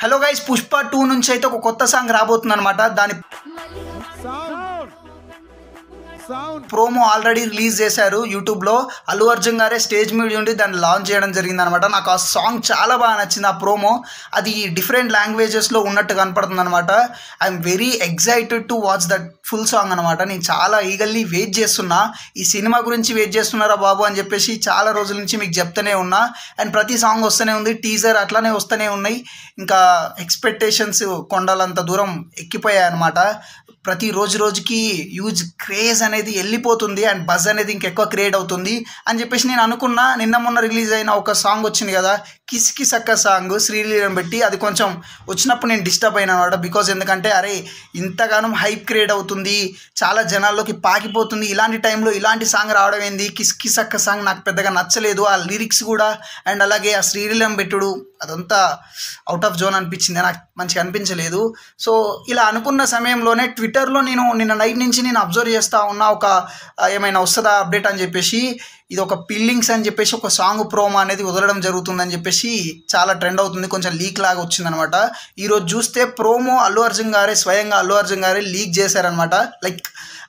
Hello guys Pushpa two నుంచి అయితే ఒక కొత్త సాంగ్ రాబోతుంది అనమాట దాని ప్రోమో ఆల్రెడీ రిలీజ్ చేశారు యూట్యూబ్లో అల్లు అర్జున్ గారే స్టేజ్ మీద ఉండి దాన్ని లాంచ్ చేయడం జరిగింది అనమాట నాకు ఆ సాంగ్ చాలా బాగా నచ్చింది ఆ ప్రోమో అది డిఫరెంట్ లాంగ్వేజెస్లో ఉన్నట్టు కనపడుతుంది అనమాట I'm very excited to watch that full song అనమాట నేను చాలా ఈగల్లీ వెయిట్ చేస్తున్నా ఈ సినిమా గురించి వెయిట్ చేస్తున్నారా బాబు అని చెప్పేసి చాలా రోజుల నుంచి మీకు చెప్తూనే ఉన్నా అండ్ ప్రతి సాంగ్ వస్తూనే ఉంది టీజర్ అట్లానే వస్తూనే ఉన్నాయి ఇంకా ఎక్స్పెక్టేషన్స్ కొండలంత దూరం ఎక్కిపోయాయి అనమాట ప్రతి రోజు రోజుకి యూజ్ క్రేజ్ అనేది వెళ్ళిపోతుంది అండ్ బజ్ అనేది ఇంకెక్కువ క్రియేట్ అవుతుంది అని చెప్పేసి నేను అనుకున్నా నిన్న మొన్న రిలీజ్ అయిన ఒక సాంగ్ వచ్చింది కదా కిస్కి సక్క సాంగ్ శ్రీలీలను పెట్టి అది కొంచెం వచ్చినప్పుడు నేను డిస్టర్బ్ అయినా అనమాట బికాజ్ ఎందుకంటే అరే ఇంతగానం హైప్ క్రియేట్ అవుతుంది చాలా జనాల్లోకి పాకిపోతుంది ఇలాంటి టైంలో ఇలాంటి సాంగ్ రావడం ఏంది కిస్కి సక్క సాంగ్ నాకు పెద్దగా నచ్చలేదు ఆ లిరిక్స్ కూడా అండ్ అలాగే ఆ శ్రీలీలం పెట్టుడు అదంతా అవుట్ ఆఫ్ జోన్ అనిపించింది నాకు మంచిగా అనిపించలేదు సో ఇలా అనుకున్న సమయంలోనే ట్విట్టర్లో నేను నిన్న నైట్ నుంచి నేను అబ్జర్వ్ చేస్తూ ఉన్నా ఒక ఆ, ఏమైనా వస్తుందా అప్డేట్ అని చెప్పేసి ఇది ఒక పిల్లింగ్స్ అని చెప్పేసి ఒక సాంగ్ ప్రోమో అనేది వదలడం జరుగుతుందని చెప్పేసి చాలా ట్రెండ్ అవుతుంది కొంచెం లీక్ లాగా వచ్చిందనమాట ఈరోజు చూస్తే ప్రోమో అల్లు అర్జున్ గారే స్వయంగా అల్లు అర్జున్ గారే లీక్ చేశారనమాట లైక్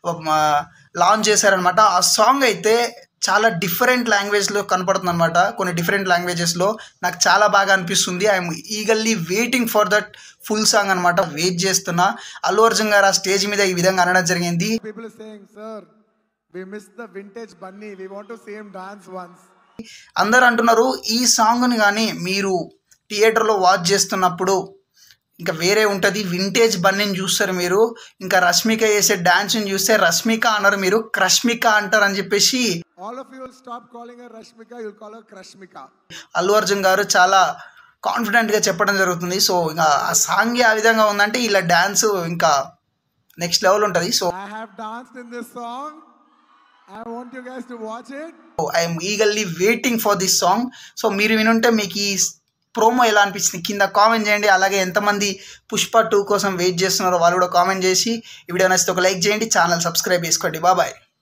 లాంచ్ చేశారనమాట ఆ సాంగ్ అయితే చాలా డిఫరెంట్ లాంగ్వేజ్లో కనపడుతుంది అనమాట కొన్ని డిఫరెంట్ లాంగ్వేజెస్లో నాకు చాలా బాగా అనిపిస్తుంది I'm eagerly waiting for that full song అనమాట వెయిట్ చేస్తున్నా అల్లు అర్జున్ గారు ఆ స్టేజ్ మీద ఈ విధంగా అనడం జరిగింది People are saying, sir, we missed the vintage bunny. We want to see him dance once. అందరూ అంటున్నారు ఈ సాంగ్ని కానీ మీరు థియేటర్లో వాచ్ చేస్తున్నప్పుడు ఇంకా వేరే ఉంటుంది వింటేజ్ బన్నీని చూస్తారు మీరు ఇంకా రష్మిక చేసే డాన్స్ని చూస్తే రష్మిక అన్నారు మీరు క్రష్మిక అంటారు అని చెప్పేసి All of you will stop calling her Rashmika, you'll call her Krashmika. Allu Arjun గారు చాలా కాన్ఫిడెంట్గా చెప్పడం జరుగుతుంది సో ఇంకా ఆ సాంగ్ ఆ విధంగా ఉందంటే ఇలా డ్యాన్స్ ఇంకా నెక్స్ట్ లెవెల్ ఉంటుంది so I have danced in this song. I want you guys to watch it. I'm eagerly waiting for this song so మీరు వినుంటే మీకు ఈ ప్రోమో ఎలా అనిపించింది కింద కామెంట్ చేయండి అలాగే ఎంతమంది పుష్ప టూ కోసం వెయిట్ చేస్తున్నారో వాళ్ళు కూడా కామెంట్ చేసి ఈ వీడియో నచ్చితే ఒక లైక్ చేయండి ఛానల్ సబ్స్క్రైబ్ చేసుకోండి బాబాయ్